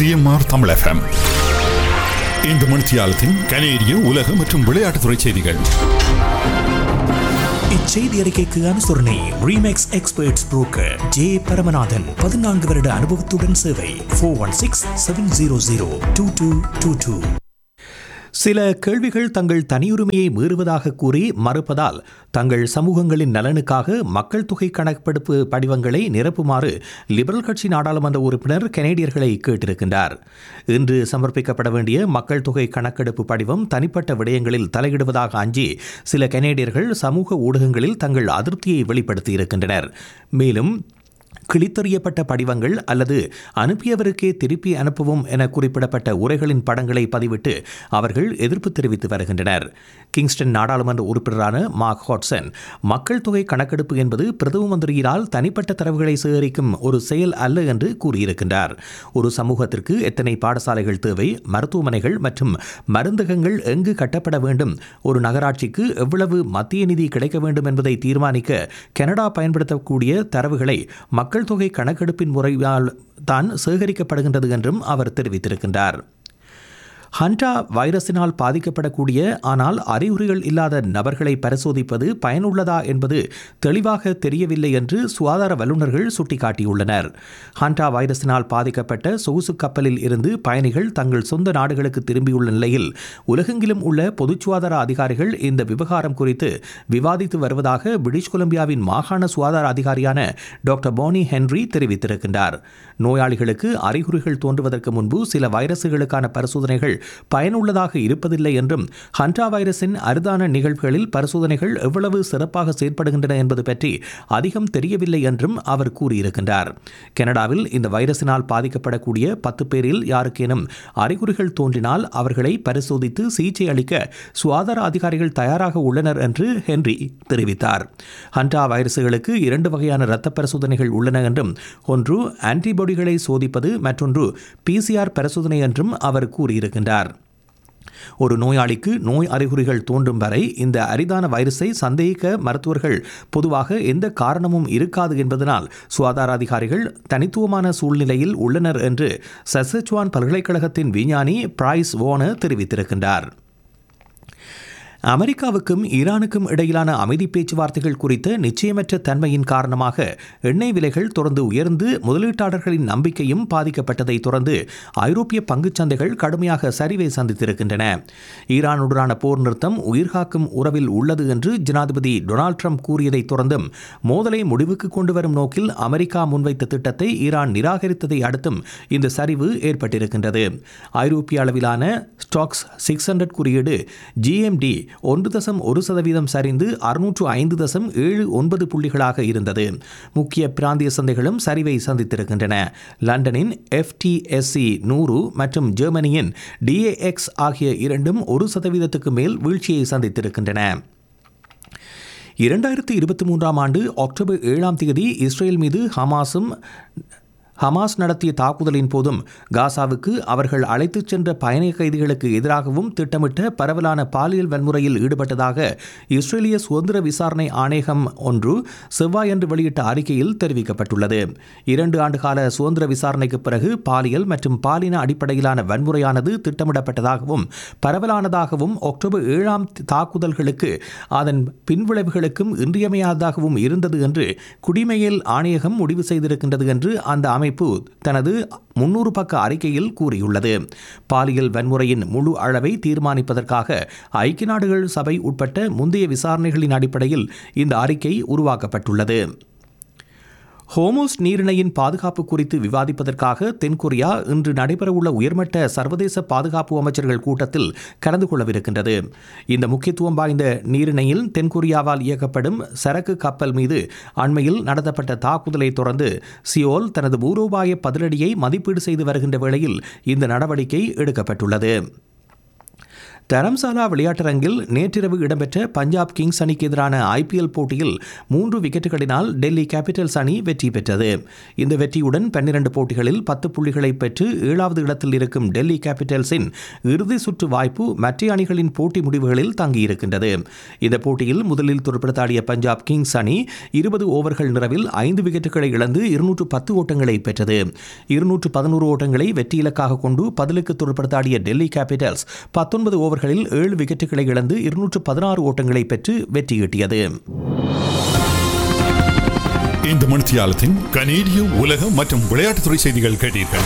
CMR Tamil FM இந்த மணித்தியாலத்தின் கனேடிய உலக மற்றும் விளையாட்டுத்துறை செய்திகள் இச்செய்தி அறிக்கைக்கு அனுசரணை Remax experts broker J Paramanathan பதினான்கு வருட அனுபவத்துடன் சேவை four one six seven zero zero two two two two சில கேள்விகள் தங்கள் தனியுரிமையை மீறுவதாக கூறி மறுப்பதால் தங்கள் சமூகங்களின் நலனுக்காக மக்கள் தொகை கணக்கெடுப்பு படிவங்களை நிரப்புமாறு லிபரல் கட்சி நாடாளுமன்ற உறுப்பினர் கனேடியர்களை கேட்டிருக்கின்றார் இன்று சமர்ப்பிக்கப்பட வேண்டிய மக்கள் தொகை கணக்கெடுப்பு படிவம் தனிப்பட்ட விடயங்களில் தலையிடுவதாக அஞ்சி சில கனேடியர்கள் சமூக ஊடகங்களில் தங்கள் அதிருப்தியை வெளிப்படுத்தியிருக்கின்றனர் மேலும் கிழித்தறியப்பட்ட படிவங்கள் அல்லது அனுப்பியவருக்கே திருப்பி அனுப்பவும் என குறிப்பிடப்பட்ட உரைகளின் படங்களை பதிவிட்டு அவர்கள் எதிர்ப்பு தெரிவித்து வருகின்றனர் கிங்ஸ்டன் நாடாளுமன்ற உறுப்பினரான மார்க் ஹாட்சன் மக்கள் தொகை கணக்கெடுப்பு என்பது பிரதம மந்திரியினால் தனிப்பட்ட தரவுகளை சேகரிக்கும் ஒரு செயல் அல்ல என்று கூறியிருக்கின்றார் ஒரு சமூகத்திற்கு எத்தனை பாடசாலைகள் தேவை மருத்துவமனைகள் மற்றும் மருந்தகங்கள் எங்கு கட்டப்பட வேண்டும் ஒரு நகராட்சிக்கு எவ்வளவு மத்திய நிதி கிடைக்க வேண்டும் என்பதை தீர்மானிக்க கனடா பயன்படுத்தக்கூடிய தரவுகளை மக்கள் தொகை கணக்கெடுப்பின் முறையால் தான் சேகரிக்கப்படுகின்றது என்றும் அவர் தெரிவித்திருக்கின்றார் ஹண்டா வைரஸினால் பாதிக்கப்படக்கூடிய ஆனால் அறிகுறிகள் இல்லாத நபர்களை பரிசோதிப்பது பயனுள்ளதா என்பது தெளிவாக தெரியவில்லை என்று சுகாதார வல்லுநர்கள் சுட்டிக்காட்டியுள்ளனர் ஹண்டா வைரஸினால் பாதிக்கப்பட்ட சொகுசு கப்பலில் இருந்து பயணிகள் தங்கள் சொந்த நாடுகளுக்கு திரும்பியுள்ள நிலையில் உலகெங்கிலும் உள்ள பொது சுகாதார அதிகாரிகள் இந்த விவகாரம் குறித்து விவாதித்து வருவதாக பிரிட்டிஷ் கொலம்பியாவின் மாகாண சுகாதார அதிகாரியான டாக்டர் போனி ஹென்ரி தெரிவித்திருக்கின்றார் நோயாளிகளுக்கு அறிகுறிகள் தோன்றுவதற்கு முன்பு சில வைரசுகளுக்கான பரிசோதனைகள் பயனுள்ளதாக இருப்பதில்லை என்றும் ஹண்டா வைரஸின் அரிதான நிகழ்வுகளில் பரிசோதனைகள் எவ்வளவு சிறப்பாக செயற்படுகின்றன என்பது பற்றி அதிகம் தெரியவில்லை என்றும் அவர் கூறியிருக்கின்றார் கனடாவில் இந்த வைரஸினால் பாதிக்கப்படக்கூடிய பத்து பேரில் யாருக்கேனும் அறிகுறிகள் தோன்றினால் அவர்களை பரிசோதித்து சிகிச்சை அளிக்க சுகாதார அதிகாரிகள் தயாராக உள்ளனர் என்று ஹென்றி தெரிவித்தார் ஹண்டா வைரசுகளுக்கு இரண்டு வகையான இரத்த பரிசோதனைகள் உள்ளன என்றும் ஒன்று ஆன்டிபாடிகளை சோதிப்பது மற்றொன்று பிசிஆர் பரிசோதனை என்றும் அவர் கூறியிருக்கின்றார் ஒரு நோயாளிக்கு நோய் அறிகுறிகள் தோன்றும் வரை இந்த அரிதான வைரஸை சந்தேகிக்க மருத்துவர்கள் பொதுவாக எந்த காரணமும் இருக்காது என்பதனால் சுகாதார அதிகாரிகள் தனித்துவமான சூழ்நிலையில் உள்ளனர் என்று சசச்சுவான் பல்கலைக்கழகத்தின் விஞ்ஞானி பிரைஸ் வோன தெரிவித்திருக்கின்றார் அமெரிக்காவுக்கும் ஈரானுக்கும் இடையிலான அமைதி பேச்சுவார்த்தைகள் குறித்த நிச்சயமற்ற தன்மையின் காரணமாக எண்ணெய் விலைகள் தொடர்ந்து உயர்ந்து முதலீட்டாளர்களின் நம்பிக்கையும் பாதிக்கப்பட்டதை தொடர்ந்து ஐரோப்பிய பங்குச் சந்தைகள் கடுமையாக சரிவை சந்தித்திருக்கின்றன ஈரானுடனான போர் நிறுத்தம் உயிர்காக்கும் உறவில் உள்ளது என்று ஜனாதிபதி டொனால்ட் ட்ரம்ப் கூறியதைத் தொடர்ந்தும் மோதலை முடிவுக்கு கொண்டு வரும் நோக்கில் அமெரிக்கா முன்வைத்த திட்டத்தை ஈரான் நிராகரித்ததை அடுத்தும் இந்த சரிவு ஏற்பட்டிருக்கின்றது ஐரோப்பிய அளவிலான ஸ்டாக்ஸ் சிக்ஸ் ஹண்ட்ரட் குறியீடு ஜிஎம்டி ஒன்று தசம் ஒரு சதவீதம் சரிந்து அறுநூற்று ஐந்து தசம் ஏழு ஒன்பது புள்ளிகளாக இருந்தது முக்கிய பிராந்திய சந்தைகளும் சரிவை சந்தித்திருக்கின்றன லண்டனின் எஃப்டிஎஸ்சி நூறு மற்றும் ஜெர்மனியின் டிஏஎக்ஸ் ஆகிய இரண்டும் ஒரு சதவீதத்துக்கு மேல் வீழ்ச்சியை சந்தித்திருக்கின்றன இரண்டாயிரத்தி இருபத்தி மூன்றாம் ஆண்டு அக்டோபர் ஏழாம் தேதி இஸ்ரேல் மீது ஹமாஸும் ஹமாஸ் நடத்திய தாக்குதலின் போதும் காசாவுக்கு அவர்கள் அழைத்துச் சென்ற பயண கைதிகளுக்கு எதிராகவும் திட்டமிட்ட பரவலான பாலியல் வன்முறையில் ஈடுபட்டதாக இஸ்ரேலிய சுதந்திர விசாரணை ஆணையகம் ஒன்று செவ்வாயன்று வெளியிட்ட அறிக்கையில் தெரிவிக்கப்பட்டுள்ளது இரண்டு ஆண்டுகால சுதந்திர விசாரணைக்கு பிறகு பாலியல் மற்றும் பாலின அடிப்படையிலான வன்முறையானது திட்டமிடப்பட்டதாகவும் பரவலானதாகவும் அக்டோபர் ஏழாம் தாக்குதல்களுக்கு அதன் பின்விளைவுகளுக்கும் இன்றியமையாததாகவும் இருந்தது என்று குடிமையியல் ஆணையகம் முடிவு செய்திருக்கின்றது என்று அந்த அமைப்பு தனது முன்னூறு பக்க அறிக்கையில் கூறியுள்ளது பாலியல் வன்முறையின் முழு அளவை தீர்மானிப்பதற்காக ஐக்கிய நாடுகள் சபை உட்பட்ட முந்தைய விசாரணைகளின் அடிப்படையில் இந்த அறிக்கை உருவாக்கப்பட்டுள்ளது ஹோமோஸ் நீரிணையின் பாதுகாப்பு குறித்து விவாதிப்பதற்காக தென்கொரியா இன்று நடைபெறவுள்ள உயர்மட்ட சர்வதேச பாதுகாப்பு அமைச்சர்கள் கூட்டத்தில் கலந்து கொள்ளவிருக்கின்றது இந்த முக்கியத்துவம் வாய்ந்த நீரிணையில் தென்கொரியாவால் இயக்கப்படும் சரக்கு கப்பல் மீது அண்மையில் நடத்தப்பட்ட தாக்குதலை தொடர்ந்து சியோல் தனது பூரோபாய பதிலடியை மதிப்பீடு செய்து வருகின்ற வேளையில் இந்த நடவடிக்கை எடுக்கப்பட்டுள்ளது தரம்சாலா விளையாட்டரங்கில் நேற்றிரவு இடம்பெற்ற பஞ்சாப் கிங்ஸ் அணிக்கு எதிரான ஐபிஎல் போட்டியில் மூன்று விக்கெட்டுகளினால் டெல்லி கேபிட்டல்ஸ் அணி வெற்றி பெற்றது இந்த வெற்றியுடன் பன்னிரண்டு போட்டிகளில் பத்து புள்ளிகளை பெற்று ஏழாவது இடத்தில் இருக்கும் டெல்லி கேபிட்டல்ஸின் இறுதி சுற்று வாய்ப்பு மற்ற அணிகளின் போட்டி முடிவுகளில் தங்கியிருக்கின்றது இந்த போட்டியில் முதலில் துடுப்படுத்தாடிய பஞ்சாப் கிங்ஸ் அணி இருபது ஓவர்கள் நிறைவில் ஐந்து விக்கெட்டுகளை இழந்து இருநூற்று பத்து ஓட்டங்களை பெற்றது இருநூற்று பதினோரு ஓட்டங்களை வெற்றி இலக்காக கொண்டு பதிலுக்கு துடுப்படுத்தாடிய டெல்லி கேபிட்டல்ஸ் பத்தொன்பது ஓவர்களில் ஏழு விக்கெட்டுகளை இழந்து இருநூற்று பதினாறு ஓட்டங்களை பெற்று வெற்றியீட்டியது இந்த மணித்தியாலத்தின் கனேடிய உலக மற்றும் விளையாட்டுத்துறை செய்திகள் கேட்டீர்கள்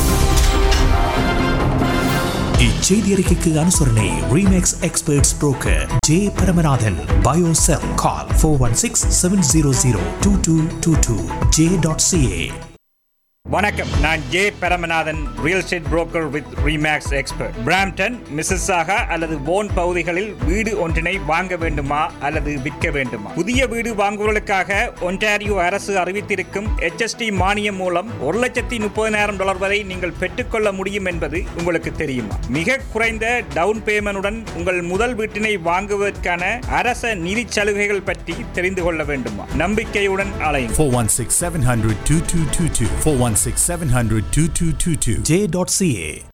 இச்செய்தி அறிக்கைக்கு அனுசரணை Remax experts broker J Paramanathan பயோசெல் call four one six seven zero zero two two two two J dot CA வணக்கம் நான் J Paramanathan real estate broker with Remax expert Brampton Mississauga அல்லது போன் பகுதிகளில் வீடு ஒன்றினை வாங்க வேண்டுமா அல்லது விற்க வேண்டுமா புதிய வீடு வாங்குவதற்காக ஒன்டாரியோ அரசு அறிவித்திருக்கும் HST மானியம் மூலம் ஒரு லட்சத்தி முப்பதினாயிரம் டாலர் வரை நீங்கள் பெற்றுக்கொள்ள முடியும் என்பது உங்களுக்கு தெரியுமா மிக குறைந்த டவுன் பேமெண்டுடன் உங்கள் முதல் வீட்டினை வாங்குவதற்கான அரச நிதி சலுகைகள் பற்றி தெரிந்து கொள்ள வேண்டுமா நம்பிக்கையுடன் அலையும் 416 700 2222. 416 700 2222. J dot CA